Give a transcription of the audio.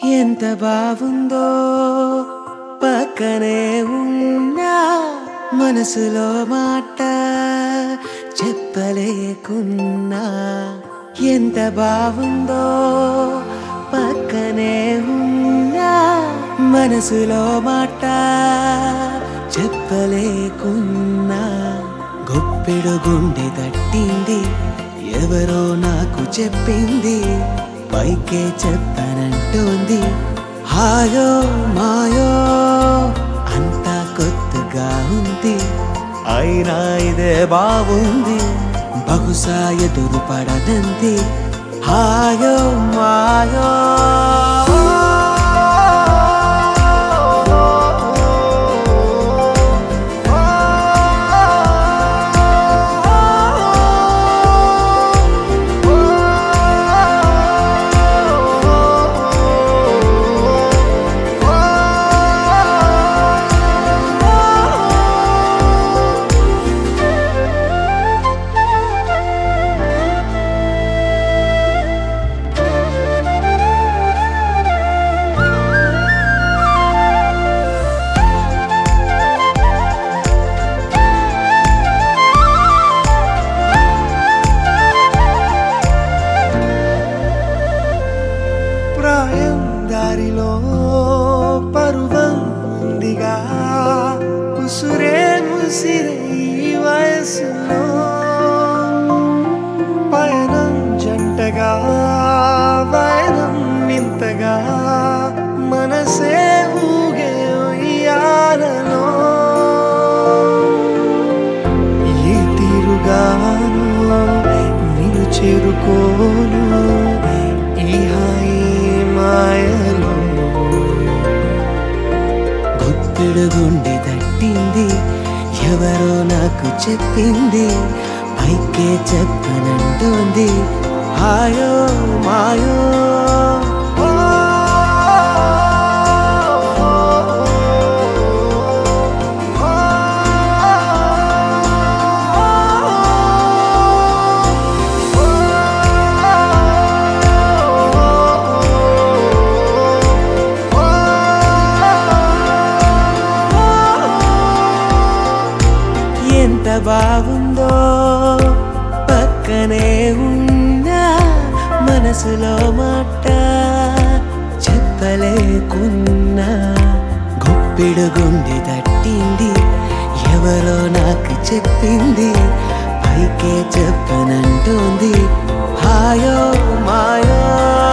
ఎంత బాగుందో పక్కనే ఉన్నా మనసులో మాట చెప్పలేకున్నా ఎంత బాగుందో పక్కనే ఉన్నా మనసులో మాట చెప్పలేకున్నా గొప్పెడు గుండె తట్టింది ఎవరో నాకు చెప్పింది పైకే చెప్పనంటోంది హాయో మాయో అంతా కొత్తగా ఉంది అయినా ఇదే బాగుంది బహుశా ఎదురు పడదంది హాయో మాయో ప్రాయం దారిలో పరువం ఉందిగా ఉసురే ముసిరే ఈ వయసులో పయనం జంటగా పయనం వింతగా మనసే ఊగే ఉయ్యాలలో ఏ తీరుగాను నిన్ను చేరుకోను ఈ హాయి మాయలో గుప్పెడు గుండె తట్టింది ఎవరో నాకు చెప్పింది పైకే చెప్పనంటోంది హాయో మాయో ఎంత బాగుందో పక్కనే ఉన్నా మనసులో మాట చెప్పలేకున్నా గొప్పిడు గుండె తట్టింది ఎవరో నాకు చెప్పింది పైకే చెప్పనంటోంది హాయో మాయో